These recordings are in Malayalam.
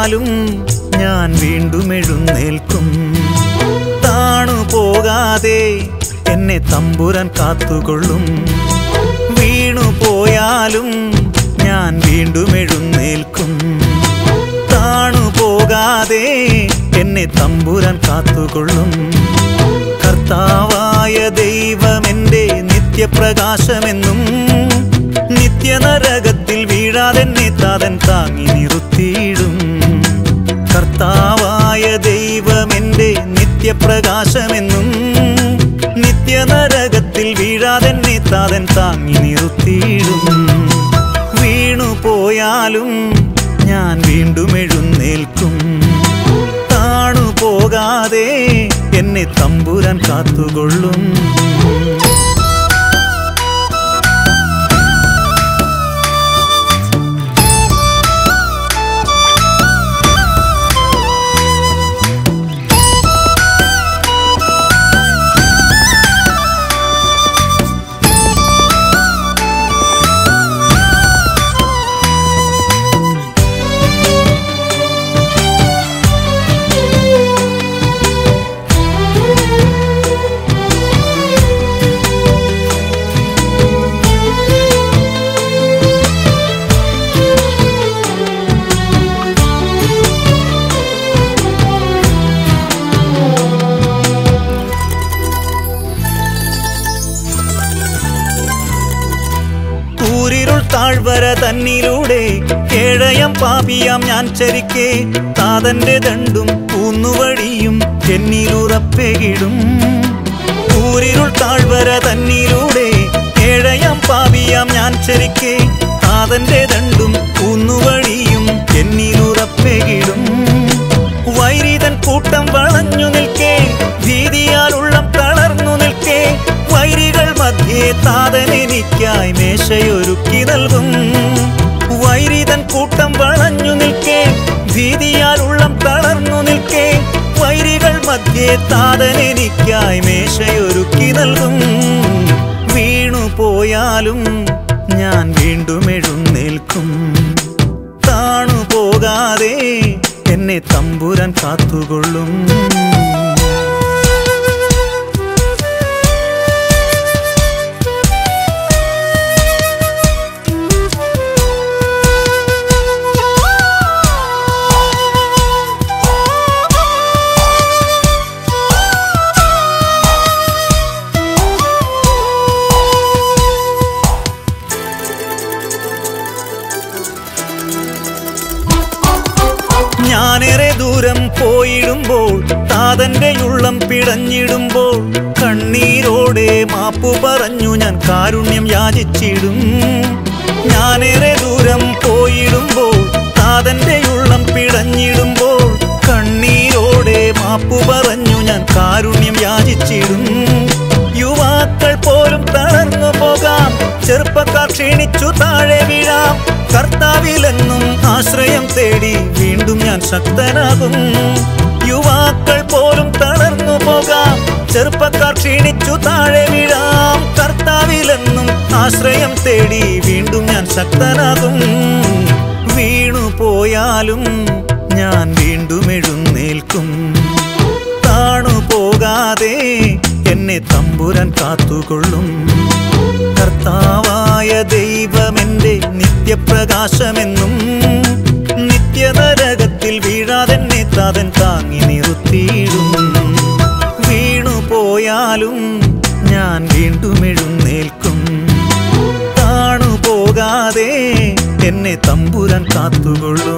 പോയാലും ഞാൻ വീണ്ടും എഴുന്നേൽക്കും താണു പോകാതെ എന്നെ തമ്പുരാൻ കാത്തുകൊള്ളും വീണു പോയാലും ഞാൻ വീണ്ടും എഴുന്നേൽക്കും താണു പോകാതെ എന്നെ തമ്പുരാൻ കാത്തുകൊള്ളും കർത്താവായ ദൈവമെന്റെ നിത്യപ്രകാശമെന്നും നിത്യനരകത്തിൽ വീഴാതെന്നെ താതൻ താങ്ങി നിർത്തിയിടും കർത്താവായ ദൈവമെന്റെ നിത്യപ്രകാശമെന്നും നിത്യനരകത്തിൽ വീഴാതെന്നെ താതൻ താങ്ങി നിർത്തിയിടും വീണു പോയാലും ഞാൻ വീണ്ടും എഴുന്നേൽക്കും താണു പോകാതെ എന്നെ തമ്പുരാൻ കാത്തുകൊള്ളും കൂരിരുൾ താഴ്വര തന്നിലൂടെ കേഴയം പാപിയാം ഞാൻ ചരിക്കേ താതന്റെ ദണ്ടും കൂന്നുവഴിയും എന്നിലുറപ്പെകിടും കൂരിരുൾ താഴ്വര തന്നിലൂടെ കേഴയം പാപിയാം ഞാൻ ചരിക്കേ താതന്റെ ദണ്ടും കൂന്നുവഴിയും എന്നിലുറപ്പെകിടും വൈരിതൻ കൂട്ടം വളഞ്ഞു നിൽക്കേ ഭീതിയാൽ ഉള്ളം തളർന്നു നിൽക്കേ വൈരികൾ മധ്യേ താതൻ എനിക്കായി മേശയൊരുക്കി നൽകും വൈരിതൻ കൂട്ടം വളഞ്ഞു നിൽക്കേ ഭീതിയാൽ ഉള്ളം തളർന്നു നിൽക്കേ വൈരികൾ മധ്യേ താതൻ എനിക്കായി മേശയൊരുക്കി നൽകും വീണു പോയാലും ഞാൻ വീണ്ടും എഴുന്നേൽക്കും താണു പോകാതെ എന്നെ തമ്പുരാൻ കാത്തുകൊള്ളും ഞാനേറെ ദൂരം പോയിടുമ്പോൾ താതന്റെ ഉള്ളം പിടഞ്ഞിടുമ്പോൾ കണ്ണീരോടെ മാപ്പു പറഞ്ഞു ഞാൻ കാരുണ്യം യാചിച്ചിടും ഞാനേറെ ദൂരം പോയിടുമ്പോൾ താതന്റെ ഉള്ളം പിടഞ്ഞിടുമ്പോൾ കണ്ണീരോടെ മാപ്പു പറഞ്ഞു ഞാൻ കാരുണ്യം യാചിച്ചിടും യുവാക്കൾ പോലും തളർന്നു പോകാം ചെറുപ്പക്കാർ ക്ഷീണിച്ചു താഴെ വീഴാം കർത്താവിലെന്നും ആശ്രയം തേടി വീണ്ടും ഞാൻ ശക്തനാകും യുവാക്കൾ പോലും തളർന്നു പോകാം ചെറുപ്പക്കാർ ക്ഷീണിച്ചു താഴെ വീഴാം കർത്താവിലെന്നും ആശ്രയം തേടി വീണ്ടും ഞാൻ ശക്തനാകും വീണു പോയാലും ഞാൻ വീണ്ടും എഴുന്നേൽക്കും താണു പോകാതെ എന്നെ തമ്പുരാൻ കാത്തുകൊള്ളും കർത്താവായ ദൈവമെന്റെ നിത്യപ്രകാശമെന്നും നിത്യനരകത്തിൽ വീഴാതെന്നെ താതൻ താങ്ങി നിർത്തിയിടും വീണു പോയാലും ഞാൻ വീണ്ടും എഴുന്നേൽക്കും താണു പോകാതെ എന്നെ തമ്പുരാൻ കാത്തുകൊള്ളും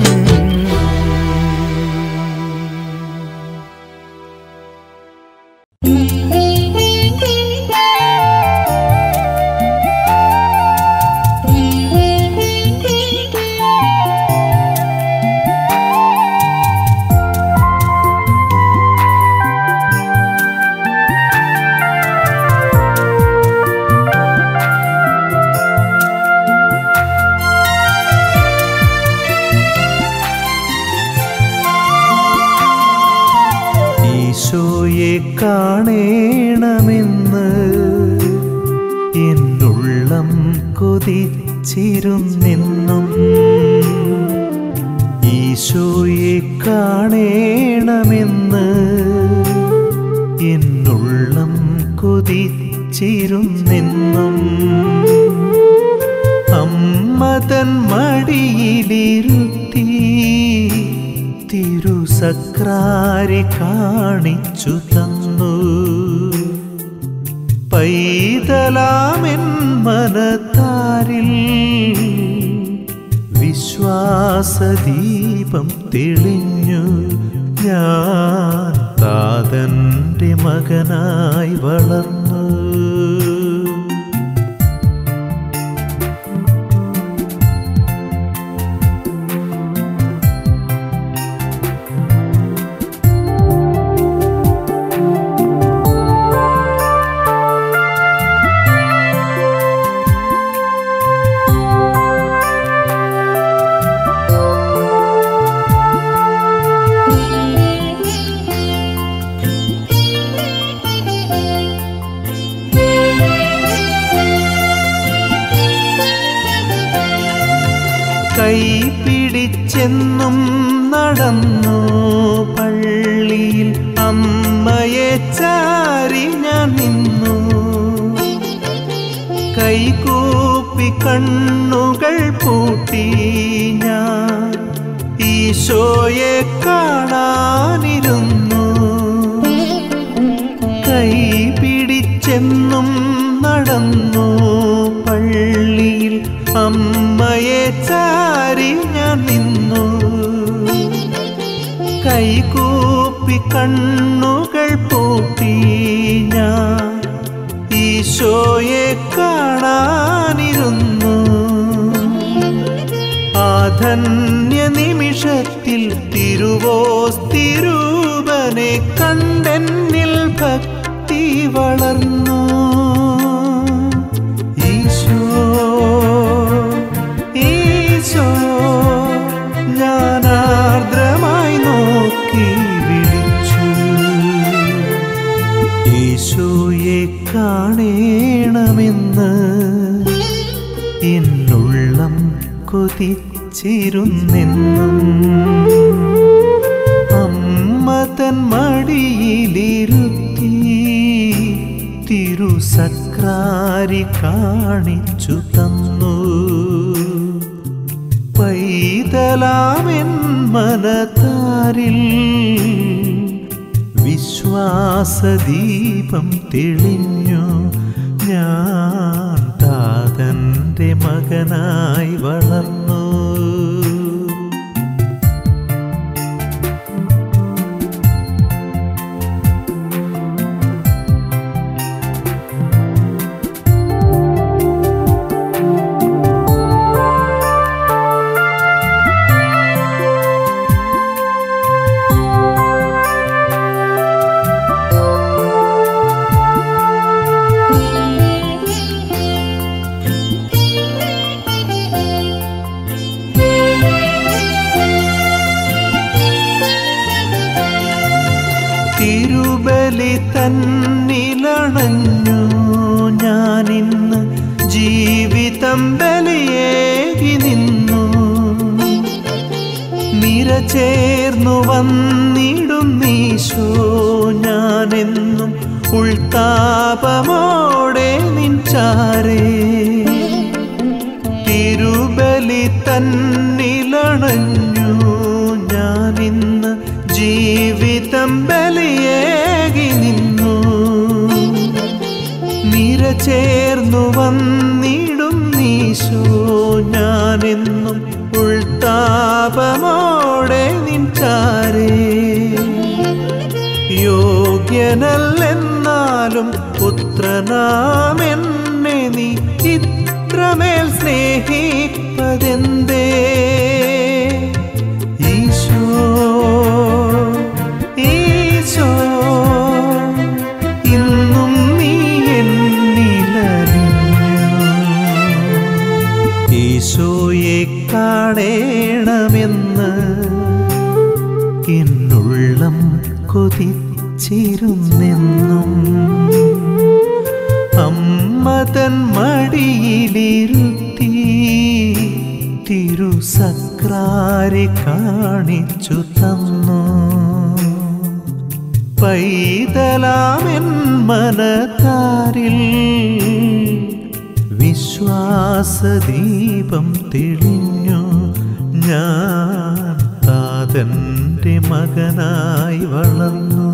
ഈശോയെ കാണേണമെന്ന് എന്നുള്ളം കൊതിച്ചിരുന്നെന്നും ഈശോ ഈശോയെ കാണേണമെന്ന് എന്നുള്ളം കൊതിച്ചിരുന്നെന്നും അമ്മതൻ മടിയിലിരുത്തി തിരുസക്രാരി കാണിച്ചു തന്നു പൈതലാമെൻ മനത്താരിൽ വിശ്വാസദീപം തെളിഞ്ഞു ഞാൻ താതന്റെ മകനായി വളർന്നു കൈ പിടിച്ചെന്നും നടന്നു പള്ളിയിൽ അമ്മയെ ചാരി ഞാൻ നിന്നു കൈകൂപ്പി കണ്ണുകൾ പൂട്ടി ഞാൻ ഈശോയെ കാണാനിരുന്നു കൈ പിടിച്ചെന്നും നടന്നു പള്ളിയിൽ അമ്മയെ ചാരി ഞാൻ നിന്നു കൈകൂപ്പി കണ്ണുകൾ പൂട്ടി ഞാൻ ഈശോയെ കാണാനിരുന്നു ആധന്യ നിമിഷത്തിൽ തിരുവോസ്തിരൂപനെ കണ്ടെന്നിൽ ഭക്തി വളർന്നു ഈശോ ഈശോ ഞാൻ ആർദ്രമായി നോക്കി വിളിച്ചു ഈശോയെ കാണേണമെന്ന് എന്നുള്ളം കൊതിച്ചിരുന്നെന്നും അമ്മ തൻ മടിയിലിരുത്തി തിരുസക്രാരി കാണിച്ചു തന്നു പൈതലാമെൻ മനതാരിൽ വിശ്വാസദീപം തെളിഞ്ഞു ഞാൻ താതന്റെ മകനായി വളർന്നു തിരുബലി തന്നിലണഞ്ഞു ഞാനിന്ന് ജീവിതം ബലിയേകി നിന്നു നിര ചേർന്നു വന്നിടും നീശോ ഞാനെന്നും ഉൾത്താപമോടെ നിൻചാരേ തിരുബലി തന്നിലണഞ്ഞു ഞാനിന്ന് ജീവിതം ബലിയേകി നിന്നു നിര ചേർന്നു വന്നിടും നീശോ ഞാനെന്നും ഉൾത്താപമോടെ നിൻചാരേ യോഗ്യനല്ലെന്നാലും പുത്രനാമെന്നെ നീ ഇത്രമേൽ സ്നേഹിപ്പതെന്തേ ഈശോ ഈശോ ഇന്നും നീ എന്നിലറിഞ്ഞു ഈശോയെ കാണേണമെന്ന് എന്നുള്ളം കൊതിച്ചിരുന്നെന്നും അമ്മതൻ മടിയിലിരുത്തി തിരു തിരുസക്രാരി കാണിച്ചു തന്നു പൈതലാമെൻ മനതാരിൽ വിശ്വാസദീപം തെളിഞ്ഞു ഞാൻ താതൻ്റെ മകനായി വളർന്നു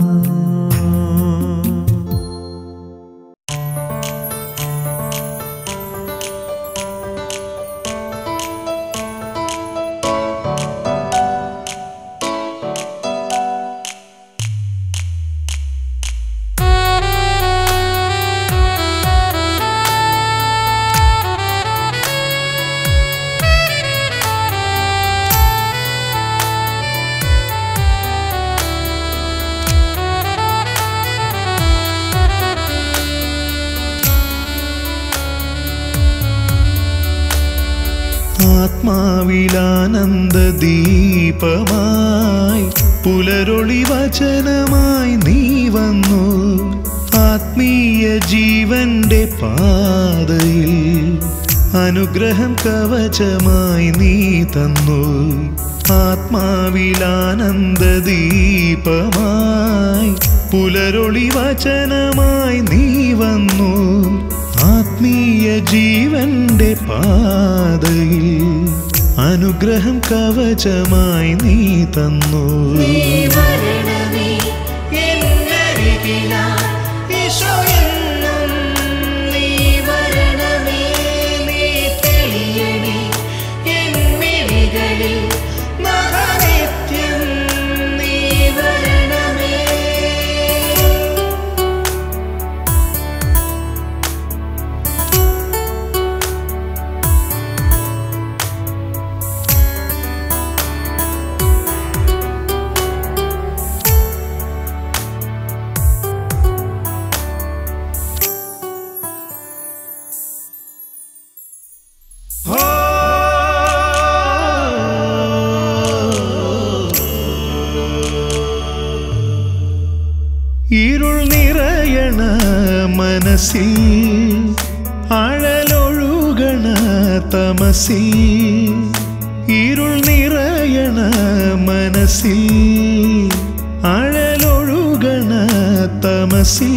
ആത്മാവിലാനന്ദ ദീപമായി പുലരൊളി വചനമായി നീ വന്നു ആത്മീയ ജീവന്റെ പാതയിൽ അനുഗ്രഹം കവചമായി നീ തന്നു ആത്മാവിലാനന്ദ ദീപമായി പുലരൊളി വചനമായി നീ വന്നു ആത്മീയ ജീവന്റെ പാതയിൽ അനുഗ്രഹം കവചമായി നീ തന്നു നീ വരണമേ എന്നരികിലായി ഈശോയെന്നും നീ വരണമേ നീ തെളിയണേ എൻ മിഴികളിൽ മഹാനിത്യം നീ വരണമേ ഇരുൾ നിറയണ മനസ്സിൽ അഴലൊഴുകണ തമസിൽ ഇരുൾ നിറയണ മനസ്സിൽ അഴലൊഴുകണ തമസിൽ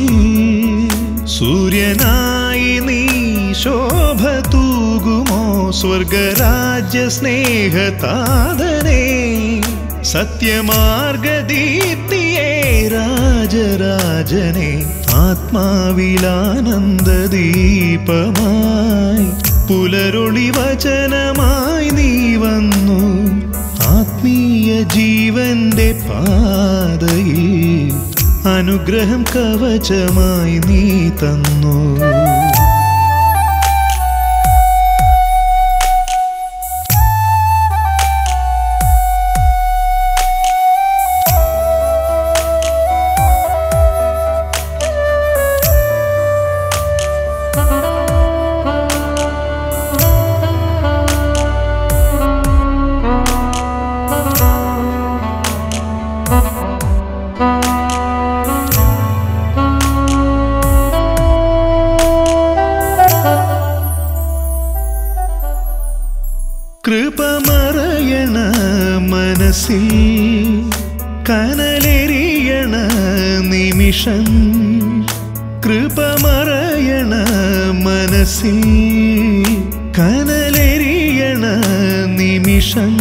സൂര്യനായി നീ ശോഭ തൂകുമോ സ്വർഗരാജ്യ സ്നേഹതാതനേ സത്യമാർഗദീപ്തിയേ രാജരാജനെ ആത്മാവിലാനന്ദദീപമായി പുലരൊളി വചനമായി നീ വന്നു ആത്മീയ ജീവന്റെ പാതയിൽ അനുഗ്രഹം കവചമായി നീ തന്നു കൃപമറയണ മനസ്സിൽ കനലെറിയണ നിമിഷം കൃപമറയണ മനസ്സിൽ കനലെറിയണ നിമിഷം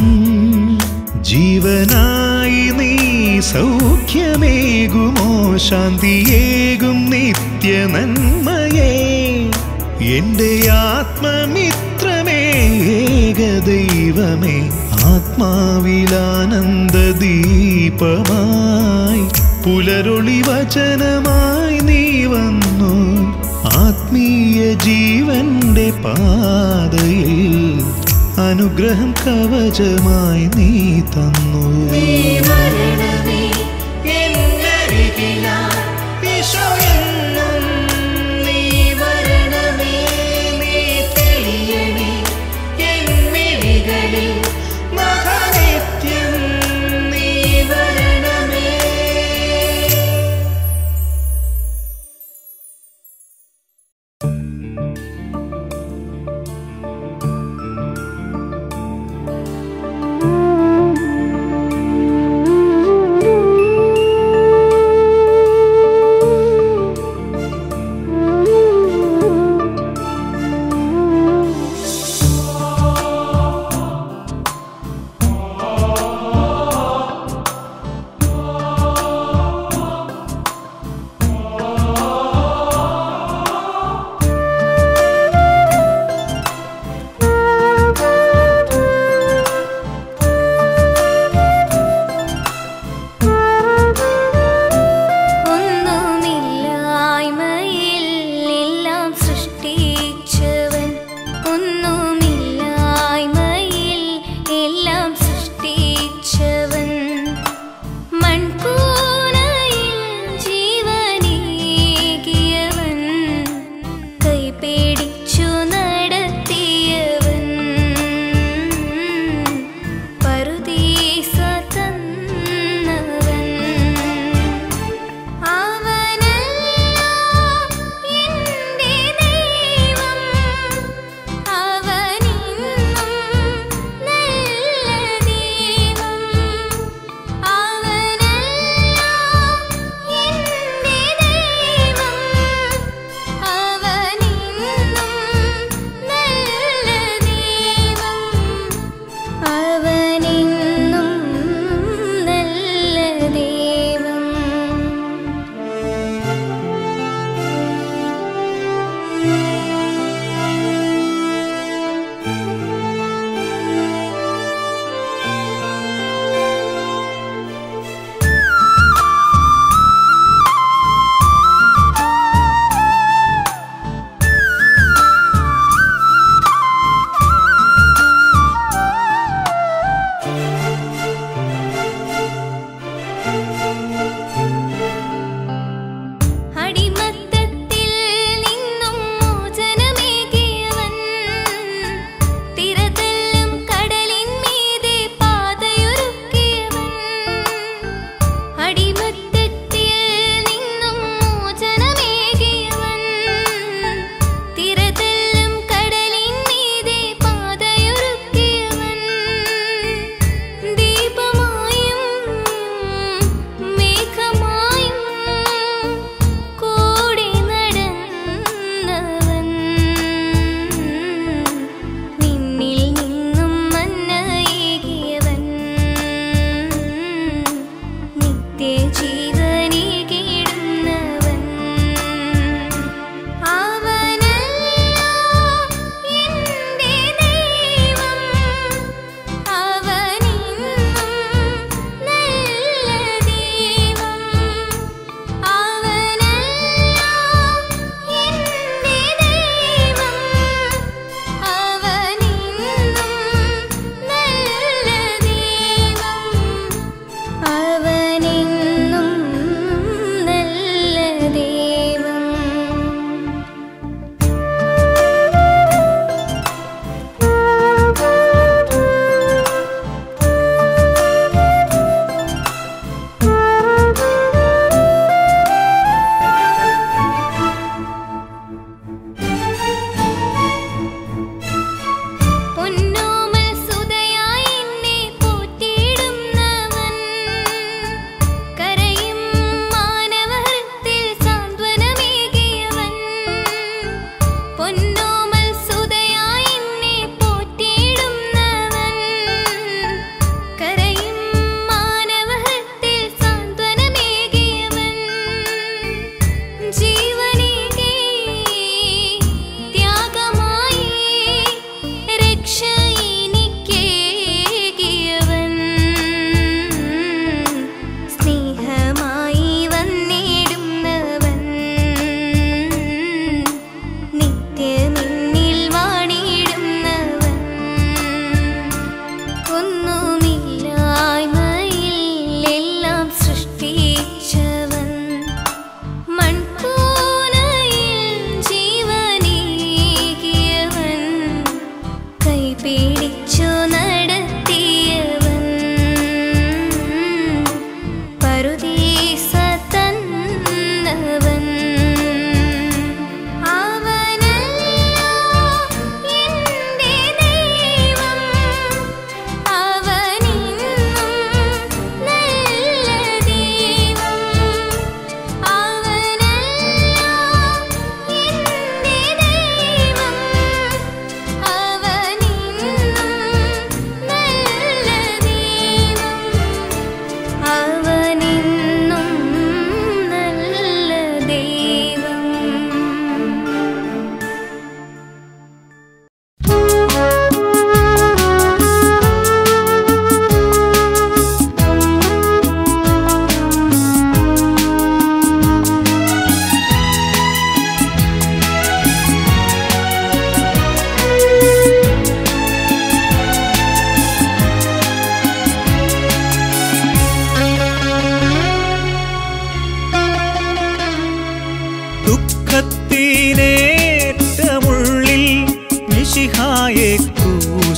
ജീവനായി നീ സൗഖ്യമേകുമോ ശാന്തിയേകും നിത്യ നന്മയേ എന്റെ ആത്മമിത്രമേ ഏകദൈവമേ ആത്മാവിലാനന്ദ ദീപമായി പുലരൊളി വചനമായി നീ വന്നു ആത്മീയ ജീവന്റെ പാതയിൽ അനുഗ്രഹം കവചമായി നീ തന്നു നീ വരണമേ എന്നരികിലായി ഈശോയെന്നും നീ വരണമേ നീ തെളിയണേ എൻ മിഴികളിൽ മഹാനിത്യം നീ വരണമേ യേശുവേ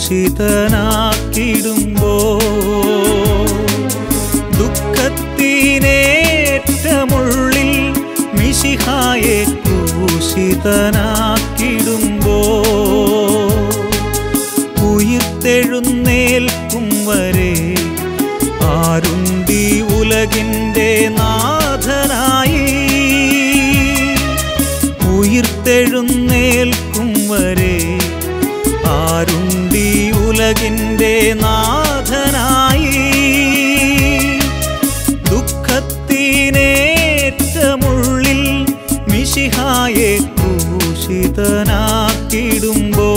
ക്രൂശിതനാക്കിടുമ്പോ ദുഃഖത്തിനേറ്റമുള്ളിൽ മിശിഹായെ ക്രൂശിതനാക്കിടുമ്പോ ഉയിർത്തെഴുന്നേൽക്കും വരെ ആരുണ്ടി ഉലകിൻ്റെ നാഥനായി ഉയിർത്തെഴുന്നേൽക്കും വരെ ആരുണ്ടി ഉലകിൻ്റെ നാഥനായി ദുഃഖത്തിനേറ്റമുള്ളിൽ മിശിഹായെ ക്രൂശിതനാക്കിടുമ്പോ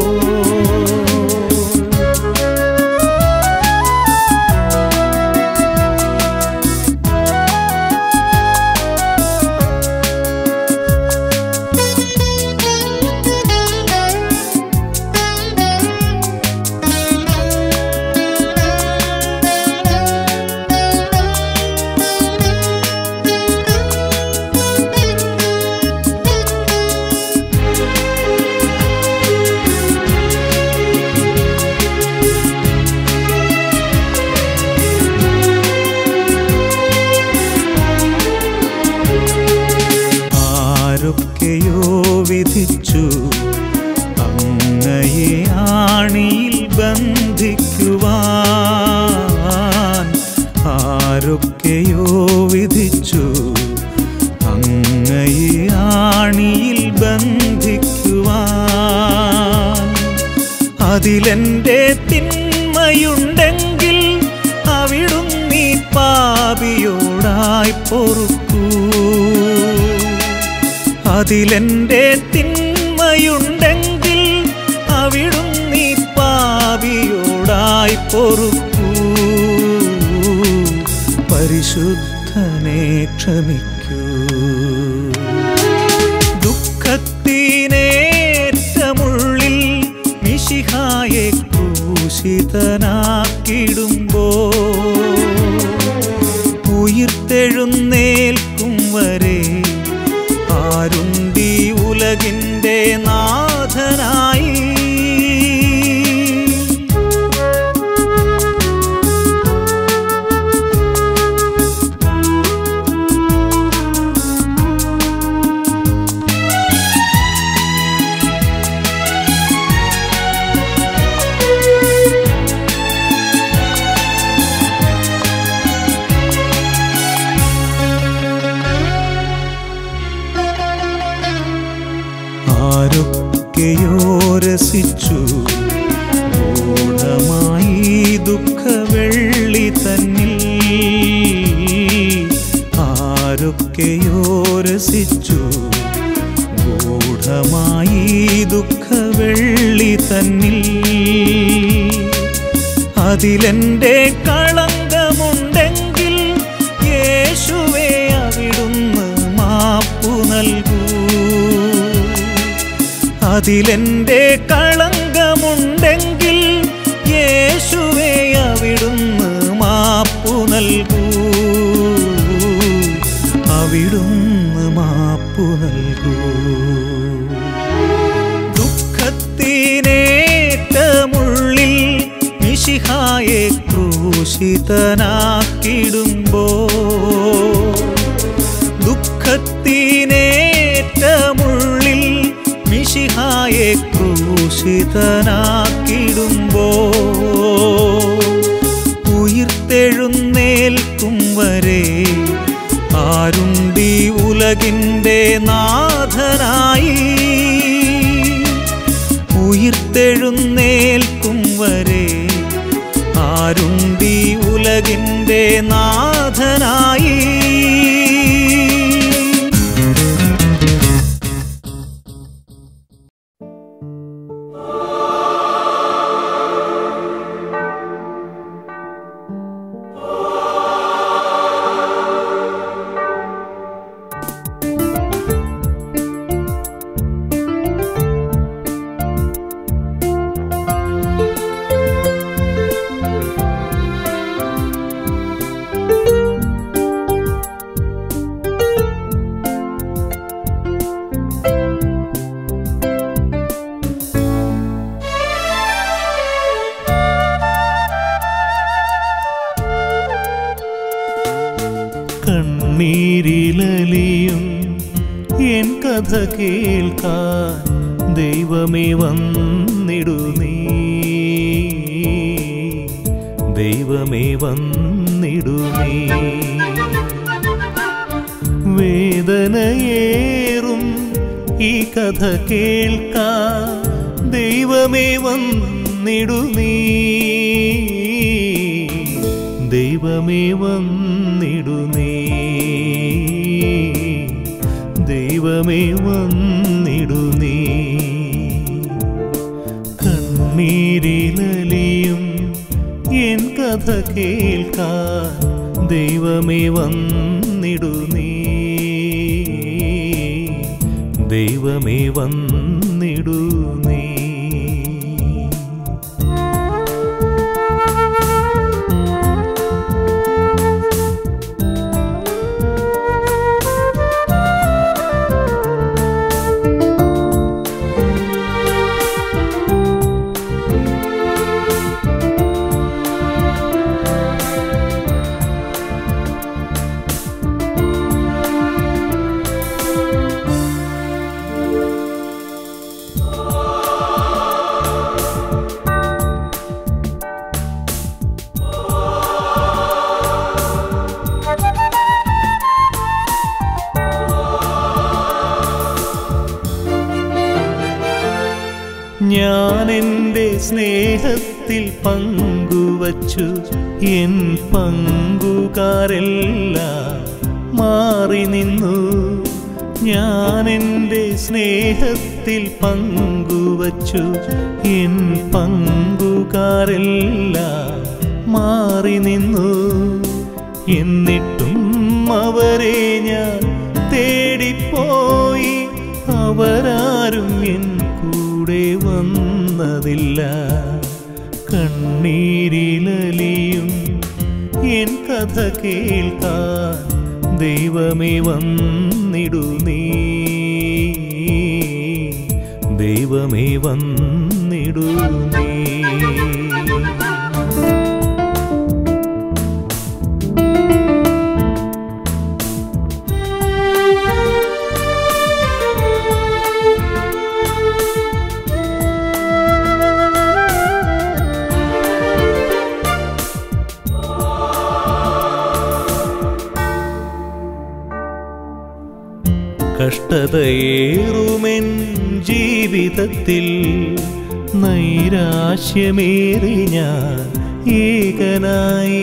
ആരൊക്കെയോ വിധിച്ചു അങ്ങയെ ആണിയിൽ ബന്ധിക്കുവാൻ ആരൊക്കെയോ വിധിച്ചു അങ്ങയെ ആണിയിൽ ബന്ധിക്കുവാൻ അതിലെൻ്റെ തിന്മയുണ്ടെങ്കിൽ അവിടുന്നീ പാപിയോടായി പൊറുക്കൂ അതിലെൻ്റെ തിന്മയുണ്ടെങ്കിൽ അവിടുന്നീ പാപിയോടായി പൊറുക്കൂ പരിശുദ്ധനെ ക്ഷമിക്കൂ ദുഃഖത്തിനേറ്റമുള്ളിൽ മിശിഹായെ ക്രൂശിതനാക്കിടുമ്പോ ഉയിർത്തെഴുന്നേൽക്കും വരെ ആരുണ്ടി ഉലകിൻ്റെ നാഥനായി ആരൊക്കെയോ രസിച്ചു ഗൂഢമായി ദുഃഖവെള്ളി തന്നിൽ ആരൊക്കെയോ രസിച്ചു ഗൂഢമായി ദുഃഖവെള്ളി തന്നിൽ അതിലെൻ്റെ കളങ്കമുണ്ടെങ്കിൽ യേശുവേ അവിടുന്ന് മാപ്പു നൽകൂ അതിലെൻ്റെ കളങ്കമുണ്ടെങ്കിൽ യേശുവേ അവിടുന്ന് മാപ്പു നൽകൂ അവിടുന്ന് മാപ്പു നൽകൂ ദുഃഖത്തിനേറ്റമുള്ളിൽ മിശിഹായെ ക്രൂശിതനാക്കിടുമ്പോ ദുഃഖത്തിനേറ്റമുള്ളിൽ മിശിഹായെ ക്രൂശിതനാക്കിടുമ്പോ ഉയിർത്തെഴുന്നേൽക്കും വരെ ആരുണ്ടി ഉലകിൻ്റെ നാഥനായി ഉയിർത്തെഴുന്നേൽക്കും വരെ ആരുണ്ടി ഉലകിൻ്റെ നാഥനായി ും കണ്ണീരിലലിയും എൻ കഥ കേൾക്കാൻ ദൈവമേ വന്നിടു നീ ദൈവമേ വന്നിടു നീ വേദനയേറും ഈ കഥ കേൾക്കാൻ ദൈവമേ വന്നിടു നീ ദൈവമേ വന്നിടു നീ ദൈവമേ വന്നിടു നീ കണ്ണീരിലലിയും എൻ കഥ കേൾക്കാൻ ദൈവമേ വന്നിടു നീ ദൈവമേ വന്നിടു നീ ഞാൻ എൻ്റെ സ്നേഹത്തിൽ പങ്കുവച്ചു എൻ പങ്കുകാരെല്ലാം മാറി നിന്നു ഞാൻ എൻ്റെ സ്നേഹത്തിൽ പങ്കുവച്ചു എൻ പങ്കുകാരെല്ലാം മാറി നിന്നു എന്നിട്ടും അവരെ ഞാൻ തേടിപ്പോയി അവരാരും എൻ കൂടെ വന്നതില്ല കണ്ണീരിലലിയും എൻ കഥ കേൾക്കാൻ ദൈവമേ വന്നിടു നീ ദൈവമേ വന്നിടു നീ കഷ്ടതയേറുമെൻ ജീവിതത്തിൽ നൈരാശ്യമേറി ഞാൻ ഏകനായി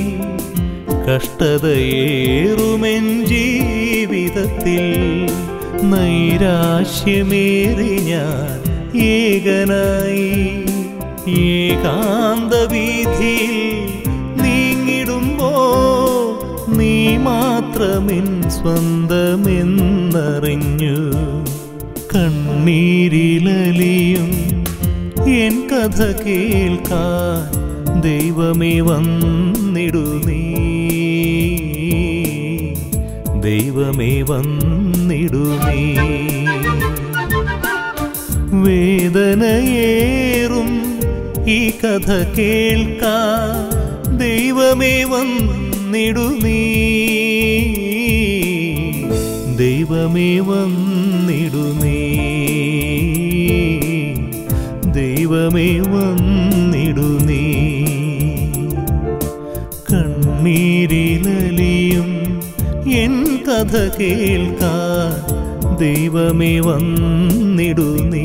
കഷ്ടതയേറുമെൻ ജീവിതത്തിൽ നൈരാശ്യമേറി ഞാൻ ഏകനായി ഏകാന്ത വീതിയിൽ നീങ്ങിടുമ്പോ നീ മാത്രമെൻ സ്വന്തമെന്നറിഞ്ഞു കണ്ണീരിലലിയും എൻ കഥ കേൾക്കാൻ ദൈവമേ വന്നിടു നീ ദൈവമേ വന്നിടു നീ വേദനയേറും ഈ കഥ കേൾക്കാൻ ദൈവമേ വന്നിടു നീ ദൈവമേ വന്നിടു നീ ദൈവമേ വന്നിടു നീ കണ്ണീരിലലിയും എൻ കഥ കേൾക്കാൻ ദൈവമേ വന്നിടു നീ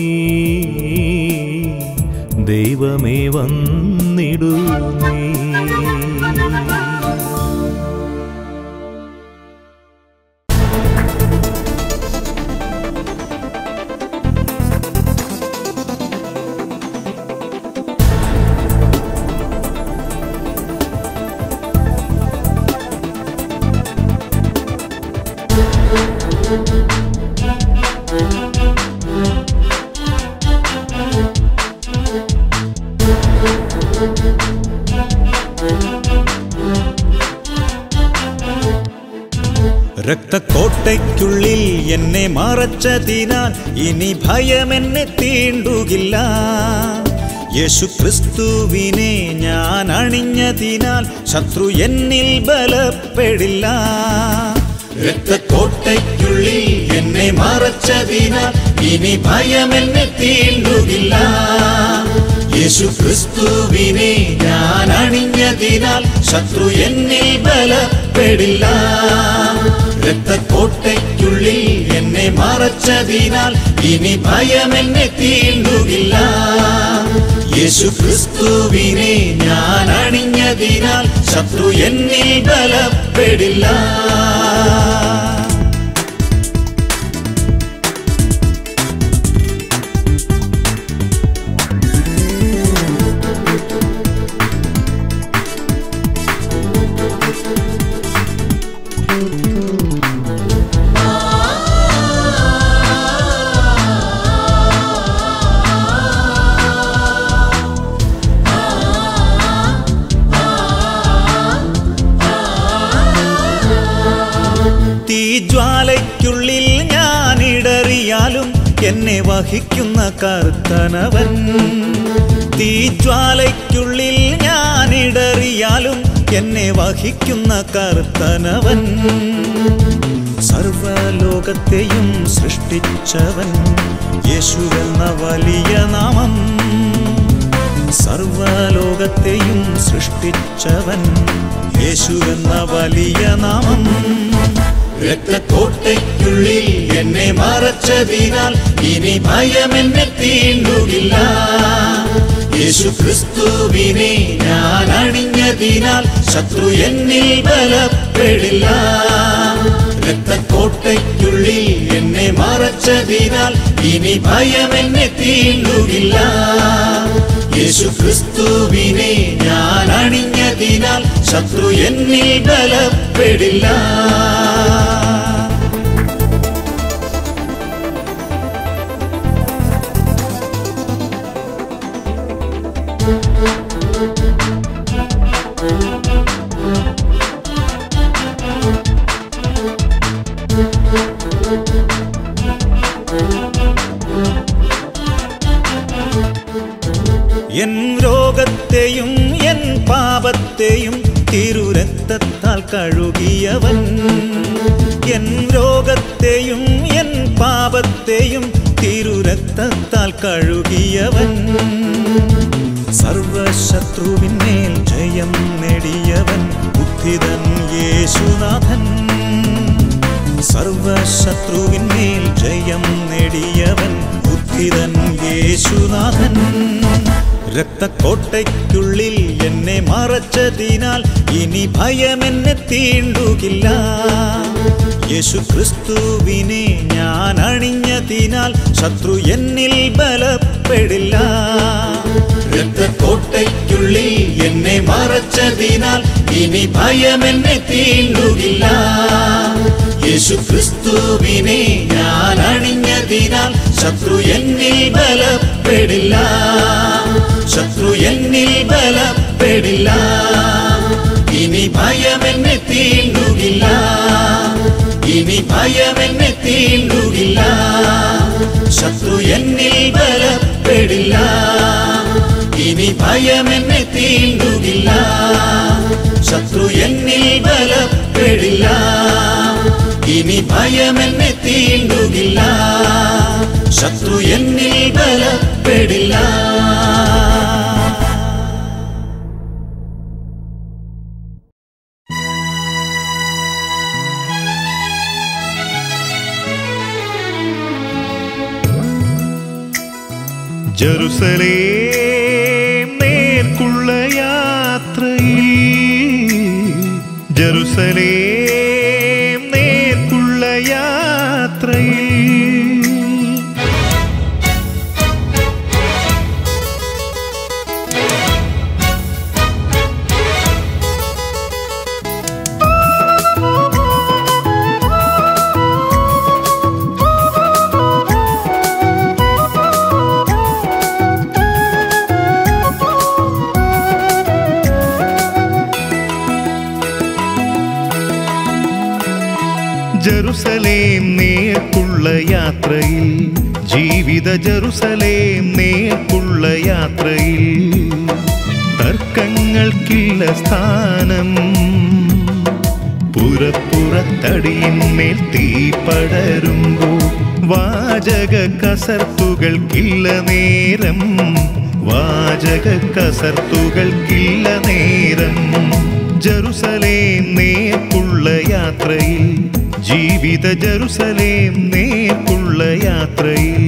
ദൈവമേ വന്നിടു നീ രക്തക്കോട്ടയ്ക്കുള്ളിൽ എന്നെ മറച്ചതിനാൽ ഇനി ഭയം എന്നെ തീണ്ടുകില്ല യേശു ക്രിസ്തുവിനെ ഞാൻ അണിഞ്ഞതിനാൽ ശത്രു എന്നിൽ ബലപ്പെടില്ല രക്തക്കോട്ടയ്ക്കുള്ളിൽ എന്നെ മറച്ചതിനാൽ ഇനി ഭയം എന്നെ തീണ്ടുകില്ല യേശു ക്രിസ്തുവിനെ ഞാൻ അണിഞ്ഞതിനാൽ ശത്രു എന്നിൽ ബലപ്പെടില്ല രക്തക്കോട്ടയ്ക്കുള്ളിൽ എന്നെ മറച്ചതിനാൽ ഇനി ഭയം എന്നെ തീണ്ടുകില്ല യേശു ക്രിസ്തുവിനെ ഞാൻ അണിഞ്ഞതിനാൽ ശത്രു എന്നിൽ ബലപ്പെടില്ല തീജ്വാലയ്ക്കുള്ളിൽ ഞാൻ ഇടറിയാലും എന്നെ വഹിക്കുന്ന കർത്തനവൻ തീജ്വാലയ്ക്കുള്ളിൽ ഞാൻ ഇടറിയാലും എന്നെ വഹിക്കുന്ന കർത്തനവൻ സർവലോകത്തെയും സൃഷ്ടിച്ചവൻ യേശുവെന്ന വലിയ നാമം സർവലോകത്തെയും സൃഷ്ടിച്ചവൻ യേശുവെന്ന വലിയ നാമം രക്തക്കോട്ടയ്ക്കുള്ളിൽ എന്നെ മറച്ചതിനാൽ ഇനി ഭയം എന്നെ തീണ്ടുകില്ല യേശു ക്രിസ്തുവിനെ ഞാൻ അണിഞ്ഞതിനാൽ ശത്രു എന്നിൽ ബലപ്പെടില്ല രക്തക്കോട്ടയ്ക്കുള്ളിൽ എന്നെ മറച്ചതിനാൽ ഇനി ഭയം എന്നെ തീണ്ടുകില്ല യേശു ക്രിസ്തുവിനെ ഞാൻ അണിഞ്ഞതിനാൽ ശത്രു എന്നിൽ ബലപ്പെടില്ല എൻ രോഗത്തെയും എൻ പാപത്തെയും തിരുരക്തത്താൽ കഴുകിയവൻ എൻ രോഗത്തെയും എൻ പാപത്തെയും തിരുരക്തത്താൽ കഴുകിയവൻ സർവശത്രുവിന്മേൽ ജയം നേടിയവൻ ബുദ്ധിതൻ യേശുനാഥൻ സർവശത്രുവിന്മേൽ ജയം നേടിയവൻ ബുദ്ധിതൻ യേശുനാഥൻ രക്തക്കോട്ടയ്ക്കുള്ളിൽ എന്നെ മറച്ചതിനാൽ ഇനി ഭയം എന്നെ തീണ്ടുകില്ല യേശു ക്രിസ്തുവിനെ ഞാൻ അണിഞ്ഞതിനാൽ ശത്രു എന്നിൽ ബലപ്പെടില്ല രക്തക്കോട്ടയ്ക്കുള്ളിൽ എന്നെ മറച്ചതിനാൽ ഇനി ഭയം എന്നെ തീണ്ടുകില്ല യേശു ക്രിസ്തുവിനെ ഞാൻ അണിഞ്ഞതിനാൽ ശത്രു എന്നിൽ ബലപ്പെടില്ല ശത്രു എന്നിൽ ബലപ്പെടില്ല ഇനി ഭയം എന്നെ തീണ്ടുകില്ല ഇനി ഭയം എന്നെ തീണ്ടുകില്ല ശത്രു എന്നിൽ ബലപ്പെടില്ല ഇനി ഭയം എന്നെ തീണ്ടുകില്ല ശത്രു എന്നിൽ ബലപ്പെടില്ല ഇനി ഭയം എന്നെ തീണ്ടുകില്ല ശത്രു എന്നിൽ ബലപ്പെടില്ല ജറുസലേം നേർക്കുള്ള യാത്രയിൽ ജറുസലേം നേർക്കുള്ള യാത്രയിൽ ജറുസലേം നേർക്കുള്ള യാത്രയിൽ ജീവിത ജറുസലേം നേർക്കുള്ള യാത്രയിൽ തർക്കങ്ങൾക്കില്ല സ്ഥാനം പുറപ്പുറത്തടിയിന്മേൽ തീ പടരുമ്പോൾ വാചക കസർത്തുകൾക്കില്ല നേരം വാചക കസർത്തുകൾക്കില്ല നേരം ജറുസലേം നേർക്കുള്ള യാത്രയിൽ ജീവിത ജറുസലേം നേർക്കുള്ള യാത്രയിൽ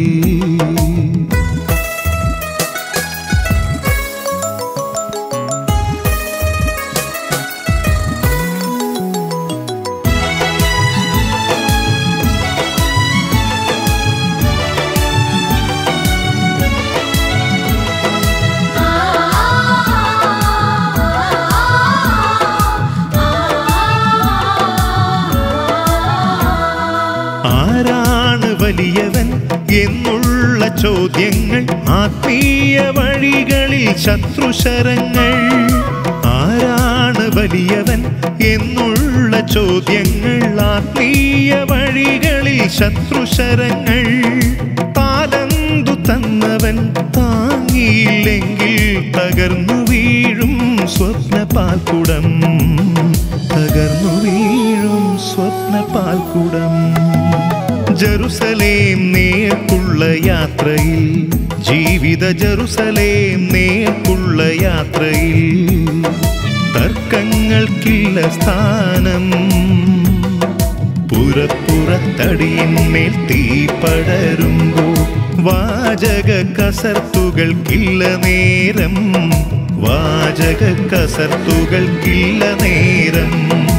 ആരാണ് വലിയവൻ എന്നുള്ള ചോദ്യങ്ങൾ ആത്മീയ വഴികളിൽ ശത്രുശരങ്ങൾ ആരാണ് വലിയവൻ എന്നുള്ള ചോദ്യങ്ങൾ ആത്മീയ വഴികളിൽ ശത്രുശരങ്ങൾ താലന്തു തന്നവൻ താങ്ങിയില്ലെങ്കിൽ തകർന്നു വീഴും സ്വപ്നപാൽക്കുടം തകർന്നു വീഴും സ്വപ്നപാൽക്കുടം ജറുസലേം നേർക്കുള്ള യാത്രയിൽ ജീവിത ജറുസലേം നേർക്കുള്ള യാത്രയിൽ തർക്കങ്ങൾക്കില്ല സ്ഥാനം പുറപ്പുറത്തടിയിന്മേൽ തീ പടരുമ്പോൾ വാചക കസർത്തുകൾക്കില്ല നേരം വാചക കസർത്തുകൾക്കില്ല നേരം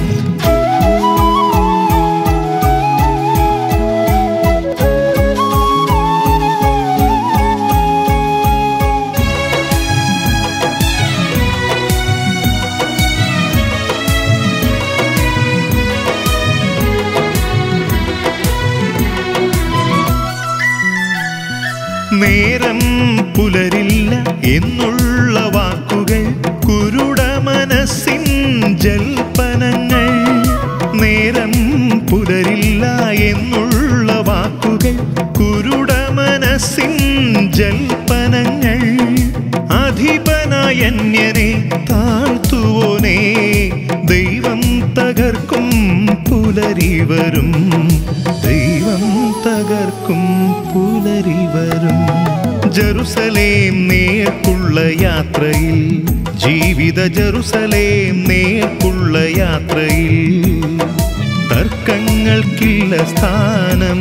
നേരം പുലരില്ല എന്നുള്ള വാക്കുകൾ കുരുട മനസ്സിൻ ജൽപ്പനങ്ങൾ നേരം പുലരില്ല എന്നുള്ള വാക്കുകൾ കുരുട മനസ്സിൻ ജൽപ്പനങ്ങൾ അധിപനായ അന്യനെ താഴ്ത്തുവോനെ ദൈവം തകർക്കും പുലരി വരും ദൈവം തകർക്കും പുലരി വരും ജറുസലേം നേർക്കുള്ള യാത്രയിൽ ജീവിത ജറുസലേം നേർക്കുള്ള യാത്രയിൽ തർക്കങ്ങൾക്കില്ല സ്ഥാനം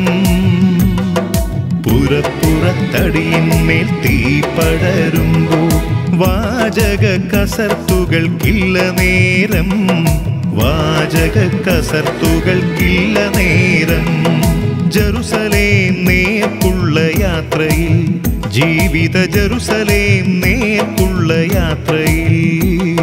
പുറപ്പുറത്തടിയിന്മേൽ തീ പടരുമ്പോൾ വാചക കസർത്തുകൾക്കില്ല നേരം വാചക കസർത്തുകൾക്കില്ല നേരം ജറുസലേം നേർക്കുള്ള യാത്രയിൽ ജീവിത ജറുസലേം നേർക്കുള്ള യാത്രയിൽ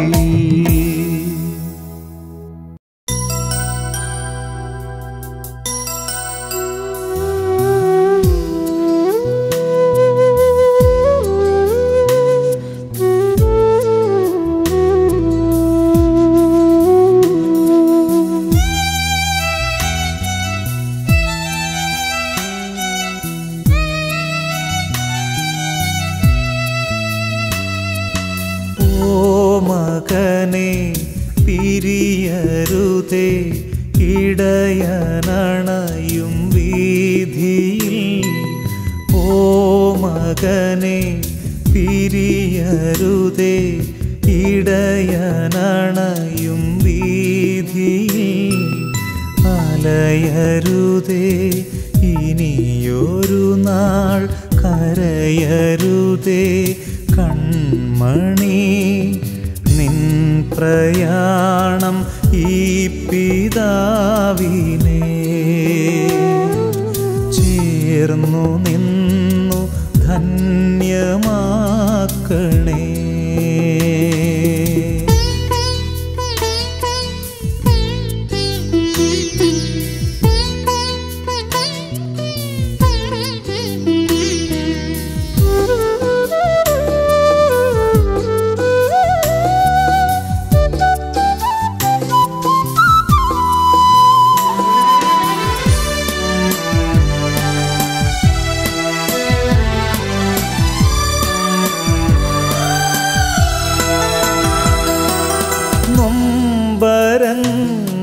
ഓ മകനെ പിരിയരുതേ ഇടയനണയും വീതിയിൽ ഓ മകനെ പിരിയരുതേ ഇടയനണയും വീതിയിൽ അലയരുതേ ഇനിയൊരു നാൾ കരയരുതേ കൺമണി നിൻ പ്രയാണം ഈ പിതാവിനെ ചേർന്നു നിന്നു ധന്യമാക്കണേ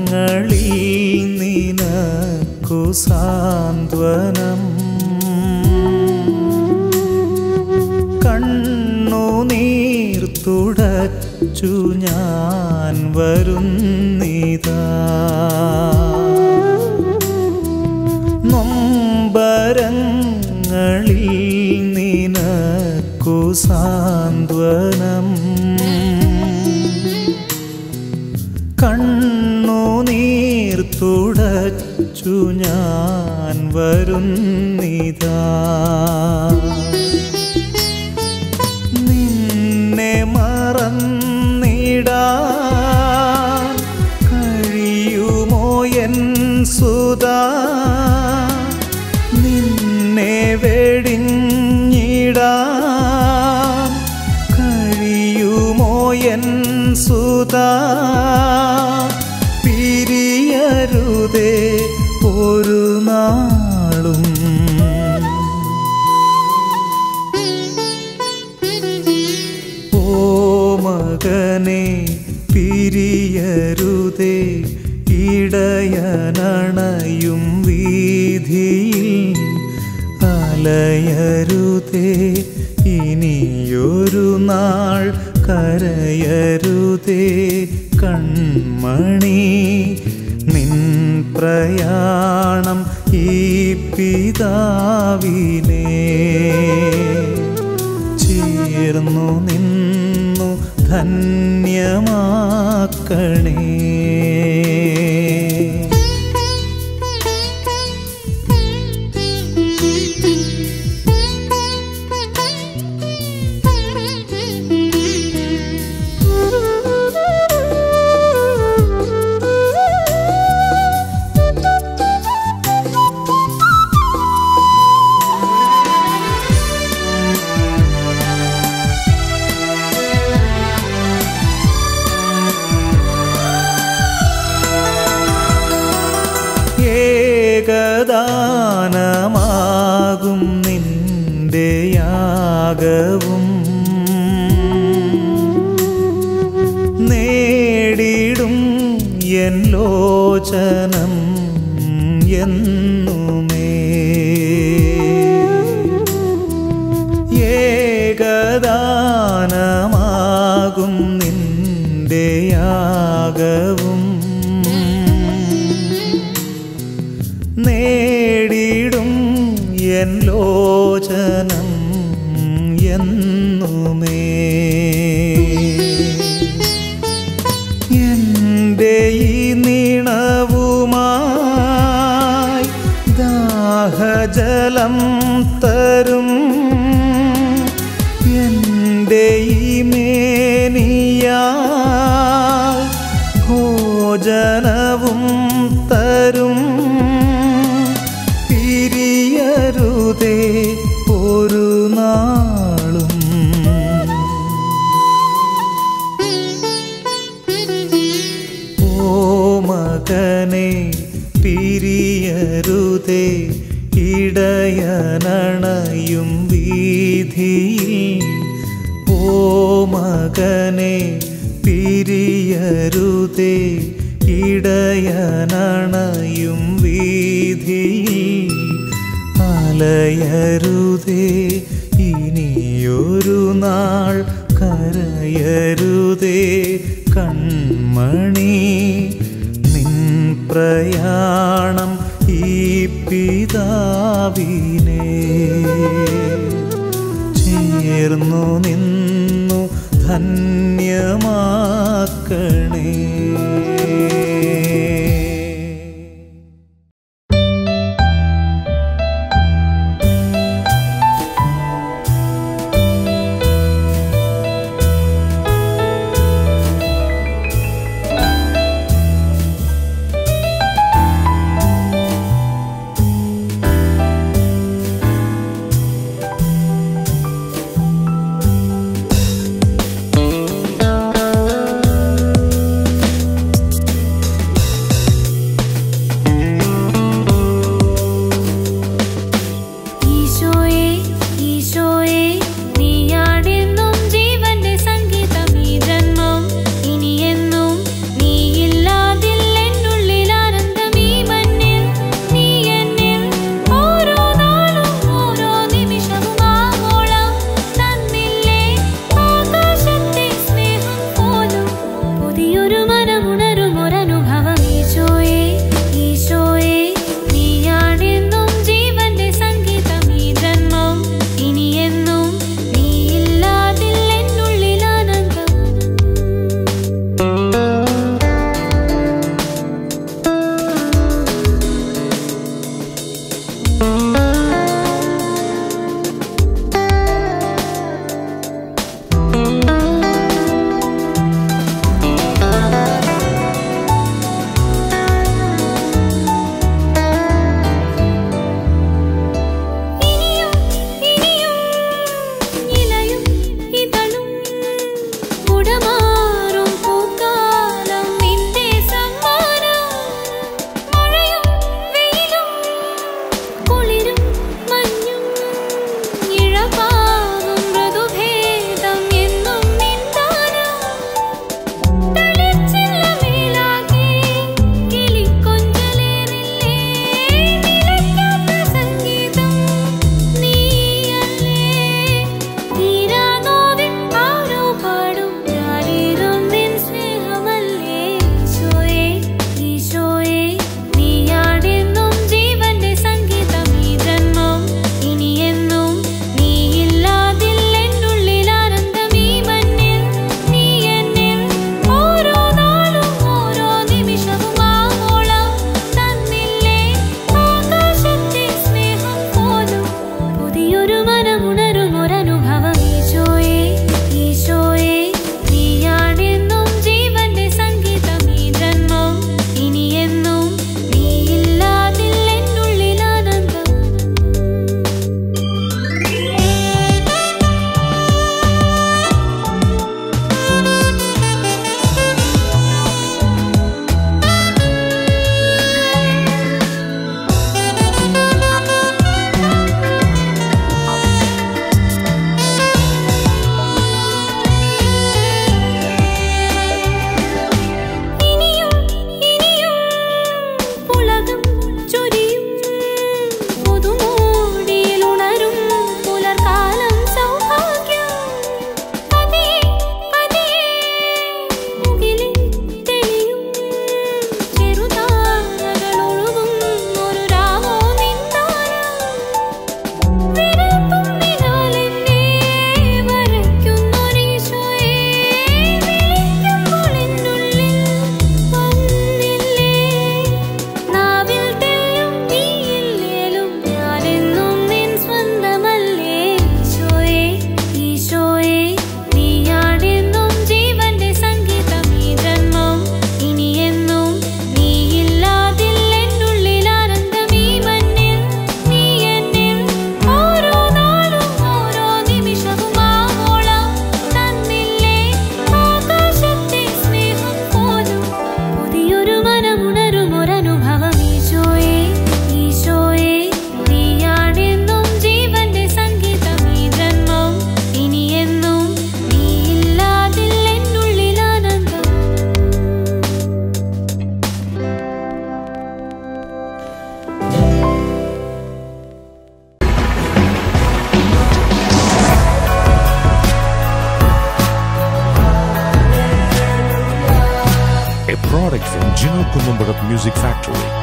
നിനക്കു സാന്ത്വനം കണ്ണുനീർ തുടച്ചു ഞാൻ വരുന്നിതാ നൊമ്പരങ്ങളിൽ നിനക്കു സാന്ത്വനം കണ്ണുനീർ തുടച്ചു ഞാൻ വരുന്നിതാ നിന്നെ മറന്നിടാൻ കഴിയുമോ എൻ സുതാ നിന്നെ വെടിഞ്ഞിടാൻ കഴിയുമോ എൻ സുതാ പിരിയരുതേ ഒരു നാളും ഓ മകനെ പിരിയരുതേ ഇടയനണയും വീതിയിൽ അലയരുതേ ഇനിയൊരു നാൾ കരയരുതേ കൺമണി നിൻ പ്രയാണം ഈ പിതാവിനെ ചേർന്നു നിന്നു ധന്യമാക്കണേ ഏകദാനമാകും നിന്റെ യാഗവും നേടിടും എൻ ലോചനം എന്നുമേ ഏകദാനമാകും നിന്റെ യാഗവും നേടിടും എൻ ലോചനം എന്നുമേ എൻ്റെ ഈ നീണവുമായി ദാഹജലം തരും എൻ്റെ ഈ മേനിയാൽ ഭോജനവും തരും പിരിയരുതേ ഒരു നാളും ഓ മകനെ പിരിയരുതേ ഇടയനണയും വീതിയിൽ ഓ മകനെ പിരിയരുതേ ഇടയനണയും വീതിയിൽ അലയരുതേ ഇനിയൊരു നാൾ കരയരുതേ കൺമണി നിൻ പ്രയാണം ഈ പിതാവിനെ ചേർന്നു നിന്നു ധന്യമാക്കണേ from Gino Columbarat Music Factory.